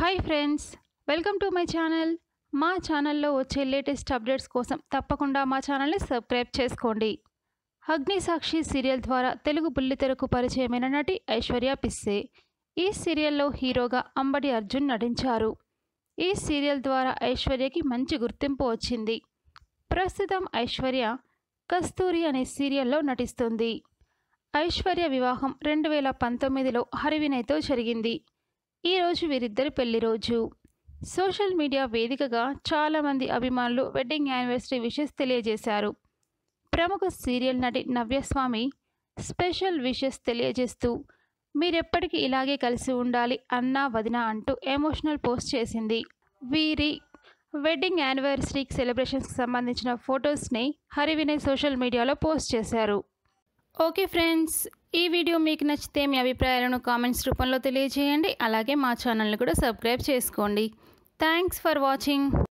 hi friends welcome to my channel మా ఛానల్లో వచ్చే లేటెస్ట్ అప్డేట్స్ కోసం తప్పకుండా మా ఛానల్ని సబ్స్క్రైబ్ చేసుకోండి అగ్ని సాక్షి సీరియల్ ద్వారా తెలుగు బుల్లితెరకు పరిచయమైన నటి ఐశ్వర్య పిస్సే ఈ సీరియల్లో హీరోగా అంబటి అర్జున్ నటించారు ఈ సీరియల్ ద్వారా ఐశ్వర్యకి మంచి గుర్తింపు వచ్చింది ప్రస్తుతం ఐశ్వర్య కస్తూరి అనే సీరియల్లో నటిస్తుంది ఐశ్వర్య వివాహం రెండు వేల పంతొమ్మిదిలో హరివినయ్తో జరిగింది ఈరోజు వీరిద్దరి పెళ్లి రోజు సోషల్ మీడియా వేదికగా చాలామంది అభిమానులు వెడ్డింగ్ యానివర్సరీ విషెస్ తెలియజేశారు ప్రముఖ సీరియల్ నటి నవ్యస్వామి స్పెషల్ విషెస్ తెలియజేస్తూ మీరెప్పటికీ ఇలాగే కలిసి ఉండాలి అన్నా వదిన అంటూ ఎమోషనల్ పోస్ట్ చేసింది వీరి వెడ్డింగ్ యానివర్సరీ సెలబ్రేషన్స్కి సంబంధించిన ఫొటోస్ని హరివినయ్ సోషల్ మీడియాలో పోస్ట్ చేశారు ఓకే ఫ్రెండ్స్ ఈ వీడియో మీకు నచ్చితే మీ అభిప్రాయాలను కామెంట్స్ రూపంలో తెలియజేయండి అలాగే మా ఛానల్ని కూడా సబ్స్క్రైబ్ చేసుకోండి థ్యాంక్స్ ఫర్ వాచింగ్